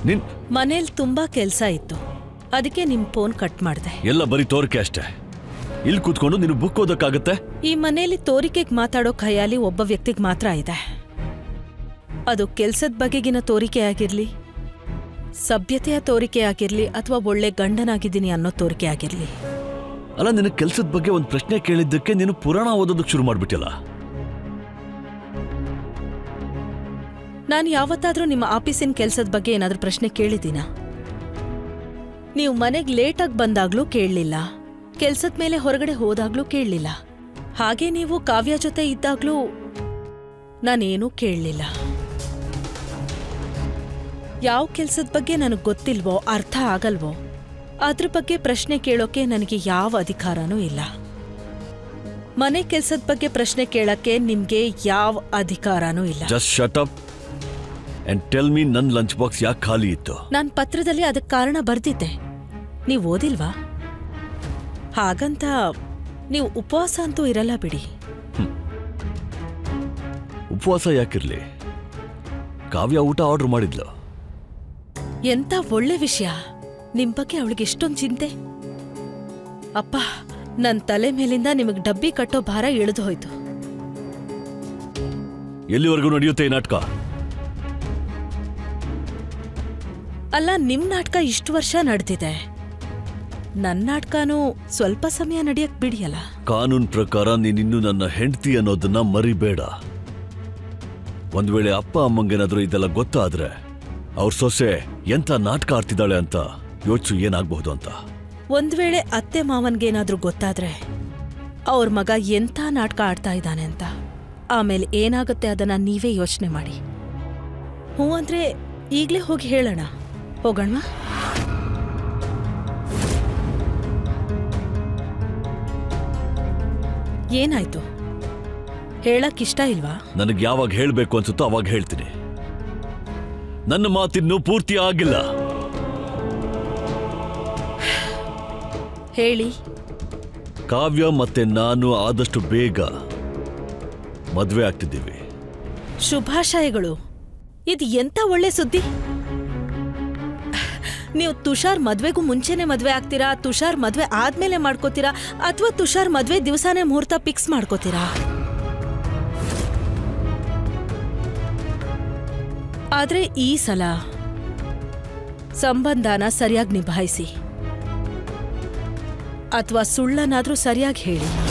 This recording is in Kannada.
ನಿನ್ ಮನೇಲಿ ತುಂಬಾ ಕೆಲಸ ಇತ್ತು ಅದಕ್ಕೆ ನಿಮ್ ಫೋನ್ ಕಟ್ ಮಾಡಿದೆ ಎಲ್ಲ ಬರೀ ತೋರಿಕೆ ಅಷ್ಟೇ ಇಲ್ಲಿ ಕೂತ್ಕೊಂಡು ನೀನು ಬುಕ್ ಓದಕ್ಕಾಗತ್ತೆ ಈ ಮನೇಲಿ ತೋರಿಕೆಗೆ ಮಾತಾಡೋ ಖಯಾಲಿ ಒಬ್ಬ ವ್ಯಕ್ತಿಗೆ ಮಾತ್ರ ಇದೆ ಅದು ಕೆಲ್ಸದ ಬಗೆಗಿನ ತೋರಿಕೆ ಆಗಿರ್ಲಿ ಸಭ್ಯತೆಯ ತೋರಿಕೆ ಆಗಿರ್ಲಿ ಅಥವಾ ಒಳ್ಳೆ ಗಂಡನಾಗಿದ್ದೀನಿ ಅನ್ನೋ ತೋರಿಕೆ ಆಗಿರ್ಲಿ ಅಲ್ಲ ನಿನ್ನ ಕೆಲ್ಸದ ಬಗ್ಗೆ ಒಂದು ಪ್ರಶ್ನೆ ಕೇಳಿದ್ದಕ್ಕೆ ನೀನು ಪುರಾಣ ಓದೋದಕ್ಕೆ ಶುರು ಮಾಡ್ಬಿಟ್ಟಿಲ್ಲ ನಾನು ಯಾವತ್ತಾದ್ರೂ ನಿಮ್ಮ ಆಫೀಸಿನ ಕೆಲ್ಸದ ಬಗ್ಗೆ ಏನಾದ್ರೂ ಪ್ರಶ್ನೆ ಕೇಳಿದ್ದೀನಾ ನೀವು ಮನೆಗೆ ಲೇಟಾಗಿ ಬಂದಾಗ್ಲೂ ಕೇಳಲಿಲ್ಲ ಕೆಲ್ಸದ ಮೇಲೆ ಹೊರಗಡೆ ಹೋದಾಗ್ಲೂ ಕೇಳಲಿಲ್ಲ ಹಾಗೆ ನೀವು ಕಾವ್ಯ ಜೊತೆ ಇದ್ದಾಗ್ಲೂ ನಾನೇನೂ ಕೇಳಲಿಲ್ಲ ಯಾವ ಕೆಲ್ಸದ ಬಗ್ಗೆ ನನಗೆ ಗೊತ್ತಿಲ್ವೋ ಅರ್ಥ ಆಗಲ್ವೋ ಅದ್ರ ಬಗ್ಗೆ ಪ್ರಶ್ನೆ ಕೇಳೋಕೆ ನನಗೆ ಯಾವ ಅಧಿಕಾರನೂ ಇಲ್ಲ ಮನೆ ಕೆಲ್ಸದ ಬಗ್ಗೆ ಪ್ರಶ್ನೆ ಕೇಳಕ್ಕೆ ನಿಮ್ಗೆ ಯಾವ ಅಧಿಕಾರನೂ ಇಲ್ಲ just shut up and tell me ನನ್ನ ಲಂಚ್ ಬಾಕ್ಸ್ ಯಾಕೆ ಖಾಲಿ ಇತ್ತು ನಾನ್ ಪತ್ರದಲ್ಲಿ ಅದಕ್ಕೆ ಕಾರಣ ಬರ್ದಿದ್ದೆ ನೀವು ಓದಿಲ್ವಾ ಹಾಗಂತ ನೀವು ಉಪವಾಸ ಅಂತೂ ಇರಲ್ಲ ಬಿಡಿ ಉಪವಾಸ ಯಾಕಿರ್ಲಿ ಕಾವ್ಯ ಊಟ ಆರ್ಡರ್ ಮಾಡಿದ್ಲು ಎಂತ ಒಳ್ಳೆ ವಿಷಯ ನಿಮ್ ಬಗ್ಗೆ ಅವಳಿಗೆ ಎಷ್ಟೊಂದು ಚಿಂತೆ ಅಪ್ಪ ನನ್ ತಲೆ ಮೇಲಿಂದ ನಿಮಗ್ ಡಬ್ಬಿ ಕಟ್ಟೋ ಭಾರ ಇಳಿದು ಹೋಯ್ತು ಎಲ್ಲಿವರೆಗೂ ನಡೆಯುತ್ತೆ ಈ ನಾಟಕ ಅಲ್ಲ ನಿಮ್ ನಾಟಕ ಇಷ್ಟು ವರ್ಷ ನಡೆದಿದೆ ನನ್ ನಾಟಕನೂ ಸ್ವಲ್ಪ ಸಮಯ ನಡೆಯಕ್ ಬಿಡಿಯಲ್ಲ ಕಾನೂನ್ ಪ್ರಕಾರ ನೀನಿನ್ನು ನನ್ನ ಹೆಂಡತಿ ಅನ್ನೋದನ್ನ ಮರಿಬೇಡ ಒಂದ್ ವೇಳೆ ಅಪ್ಪ ಅಮ್ಮಂಗೇನಾದ್ರೂ ಇದೆಲ್ಲ ಗೊತ್ತಾದ್ರೆ ಅವ್ರ ಸೊಸೆ ಎಂತ ನಾಟಕ ಆಡ್ತಿದ್ದಾಳೆ ಅಂತ ಯೋಚಿಸು ಏನಾಗಬಹುದು ಅಂತ ಒಂದ್ ವೇಳೆ ಅತ್ತೆ ಮಾವನ್ಗೇನಾದ್ರೂ ಗೊತ್ತಾದ್ರೆ ಅವ್ರ ಮಗ ಎಂಥ ನಾಟಕ ಆಡ್ತಾ ಇದ್ದಾನೆ ಅಂತ ಆಮೇಲೆ ಏನಾಗುತ್ತೆ ಅದನ್ನ ನೀವೇ ಯೋಚನೆ ಮಾಡಿ ಹ್ಞೂ ಅಂದ್ರೆ ಈಗ್ಲೇ ಹೋಗಿ ಹೇಳೋಣ ಹೋಗೋಣವಾ ಏನಾಯ್ತು ಹೇಳಕ್ ಇಷ್ಟ ಇಲ್ವಾ ನನಗೆ ಯಾವಾಗ ಹೇಳ್ಬೇಕು ಅನ್ಸುತ್ತೋ ಅವಾಗ ಹೇಳ್ತೀನಿ ನನ್ನ ಮಾತಿನ್ನು ಪೂರ್ತಿ ಆಗಿಲ್ಲ ಹೇಳಿ ಕಾವ್ಯ ಮತ್ತೆ ನಾನು ಆದಷ್ಟು ಬೇಗ ಮದ್ವೆ ಆಗ್ತಿದ್ದೀವಿ ಶುಭಾಶಯಗಳು ಇದು ಎಂತ ಒಳ್ಳೆ ಸುದ್ದಿ ನೀವು ತುಷಾರ್ ಮದ್ವೆಗೂ ಮುಂಚೆನೆ ಮದ್ವೆ ಆಗ್ತೀರಾ ತುಷಾರ್ ಮದ್ವೆ ಆದ್ಮೇಲೆ ಮಾಡ್ಕೋತೀರಾ ಅಥವಾ ತುಷಾರ್ ಮದ್ವೆ ದಿವಸಾನೇ ಮುಹೂರ್ತ ಫಿಕ್ಸ್ ಮಾಡ್ಕೋತೀರಾ ಆದ್ರೆ ಈ ಸಲ ಸಂಬಂಧನ ಸರಿಯಾಗಿ ನಿಭಾಯಿಸಿ ಅಥವಾ ಸುಳ್ಳನ್ನಾದ್ರೂ ಸರಿಯಾಗಿ ಹೇಳಿ